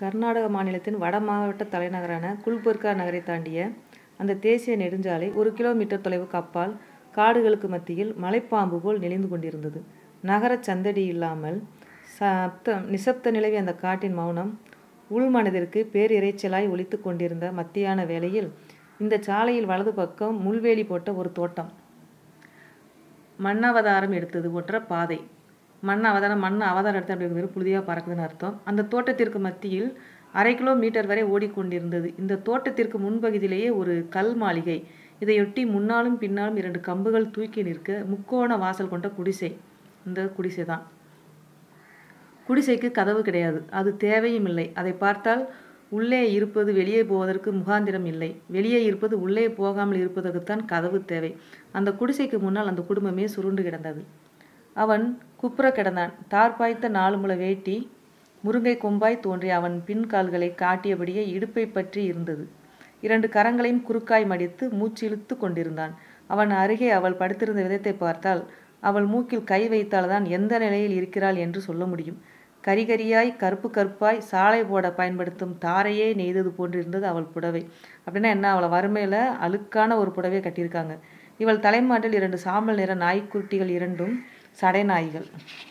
கர்நாடக மாநிலத்தின் வட மாவட்ட தலைநகரான குல்பர்கா நகரை தாண்டிய அந்த தேசிய நெடுஞ்சாலை ஒரு கிலோமீட்டர் தொலைவுக்கு அப்பால் காடுகளுக்கு மத்தியில் மலைப்பாம்பு போல் நெளிந்து கொண்டிருந்தது. நகரச் சந்தடி இல்லாமல் சப்தம் நிசப்த நிலவிய அந்தக் காட்டின் மௌனம் உள்மனதிற்கு பேரிரைச்சலாய் ஒலித்துக் கொண்டிருந்த மத்தியான வேளையில் இந்தச் சாலையில் வலது பக்கம் முள்வேலி போட்ட ஒரு தோட்டம். மண்ணவதாரம் எடுத்தது ஒற்ற பாதை. மண் அவதாரம் மண் அவதாரம் எடுத்தது அப்படிங்கிறது புழுதியா பறக்குதுன்னு அர்த்தம். அந்தத் தோட்டத்திற்கு மத்தியில் அரை கிலோ மீட்டர் வரை ஓடிக்கொண்டிருந்தது. இந்தத் தோட்டத்திற்கு முன்பகுதியிலேயே ஒரு கல் மாளிகை. இதையொட்டி முன்னாலும் பின்னாலும் இரண்டு கம்புகள் தூக்கி நிற்க முக்கோண வாசல் கொண்ட குடிசை. இந்தக் குடிசைதான். குடிசைக்குக் கதவு கிடையாது. அது தேவையும் இல்லை. அதைப் பார்த்தால் உள்ளே இருப்பது வெளியே போவதற்கு முகாந்திரம் இல்லை. வெளியே இருப்பது உள்ளே போகாமல் இருப்பதற்குத்தான் கதவு தேவை. அந்தக் குடிசைக்கு முன்னால் அந்தக் குடும்பமே சுருண்டு கிடந்தது. அவன் குப்புறக் கிடந்தான். தார் பாய்த்த நாலு முழ வேட்டி முருங்கைக் கொம்பாய்த் தோன்றிய அவன் பின் கால்களைக் காட்டியபடியே இடுப்பைப் பற்றி இருந்தது. இரண்டு கரங்களையும் குறுக்காய் மடித்து மூச்சிழுத்துக் கொண்டிருந்தான். அவன் அருகே அவள் படுத்திருந்த விதத்தைப் பார்த்தால் அவள் மூக்கில் கை வைத்தால்தான் எந்த நிலையில் இருக்கிறாள் என்று சொல்ல முடியும். கரிகரியாய் கறுப்புக் கறுப்பாய் சாலை போடப் பயன்படுத்தும் தாரையே நெய்தது போன்றிருந்தது அவள் புடவை. அப்படின்னா என்ன அவள வறுமையில அழுக்கான ஒரு புடவைய கட்டியிருக்காங்க. இவள் தலைமாட்டில் இரண்டு சாம்பல் நிற நாய்க்குட்டிகள் இரண்டும் சடை நாய்கள்.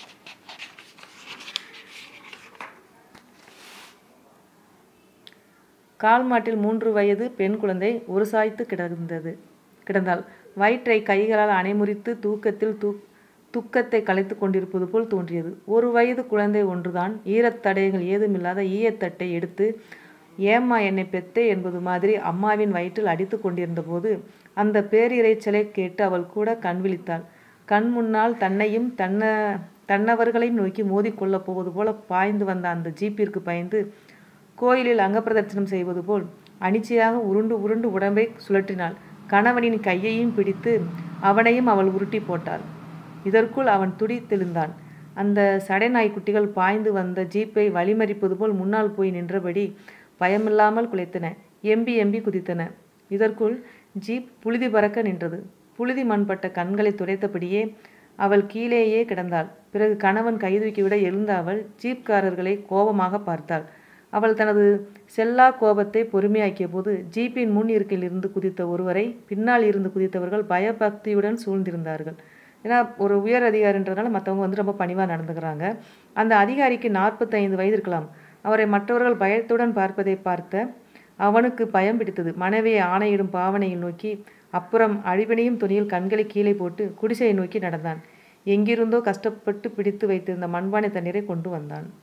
கால் மாட்டில் மூன்று வயது பெண் குழந்தை ஒரு சாய்த்துக் கிடந்தது கிடந்தாள். வயிற்றைக் கைகளால் அணைமுறித்து தூக்கத்தில் துக்கத்தைக் கலைத்துக் கொண்டிருப்பது போல் தோன்றியது. ஒரு வயது குழந்தை ஒன்றுதான் ஈரத் தடயங்கள் ஏதுமில்லாத ஈயத்தட்டை எடுத்து ஏம்மா என்னைப் பெத்தே என்பது மாதிரி அம்மாவின் வயிற்றில் அடித்துக் கொண்டிருந்தபோது அந்தப் பேரிரைச்சலைக் கேட்டு அவள் கூடக் கண் விழித்தாள். கண் முன்னால் தன்னையும் தன்னவர்களையும் நோக்கி மோதிக் கொள்ளப் போவது போலப் பாய்ந்து வந்த அந்த ஜீப்பிற்குப் பயந்து கோயிலில் அங்கப்பிரதட்சணம் செய்வது போல் அனிச்சையாக உருண்டு உருண்டு உடம்பைச் சுழற்றினாள். கணவனின் கையையும் பிடித்து அவனையும் அவள் உருட்டிப் போட்டாள். இதற்குள் அவன் துடித்தெழுந்தான். அந்தச் சடை நாய்க்குட்டிகள் பாய்ந்து வந்த ஜீப்பை வழிமறிப்பது போல் முன்னால் போய் நின்றபடி பயமில்லாமல் குலைத்தன. எம்பி எம்பிக் குதித்தன. இதற்குள் ஜீப் புழுதி பறக்க நின்றது. புழுதி மண் பட்ட கண்களைத் துடைத்தபடியே அவள் கீழேயே கிடந்தாள். பிறகு கணவன் கைதூக்கிவிட எழுந்த அவள் ஜீப்காரர்களைக் கோபமாகப் பார்த்தாள். அவள் தனது செல்லாக் கோபத்தைப் பொறுமையாக்கியபோது ஜீப்பின் முன் இருக்கையில் இருந்து குதித்த ஒருவரைப் பின்னால் இருந்து குதித்தவர்கள் பயபக்தியுடன் சூழ்ந்திருந்தார்கள். ஏன்னா ஒரு உயர் அதிகாரின்றதுனால மத்தவங்க வந்து ரொம்ப பணிவா நடந்துக்கறாங்க. அந்த அதிகாரிக்கு நாற்பத்தைந்து வயது இருக்கலாம். அவரை மற்றவர்கள் பயத்துடன் பார்ப்பதைப் பார்த்த அவனுக்குப் பயம் பிடித்தது. மனைவியை ஆணையிடும் பாவனையில் நோக்கி அப்புறம் அழிபணியும் தொனியில் கண்களைக் கீழே போட்டு குடிசையை நோக்கி நடந்தான். எங்கிருந்தோ கஷ்டப்பட்டுப் பிடித்து வைத்திருந்த மண்பானை தண்ணீரைக் கொண்டு வந்தான்.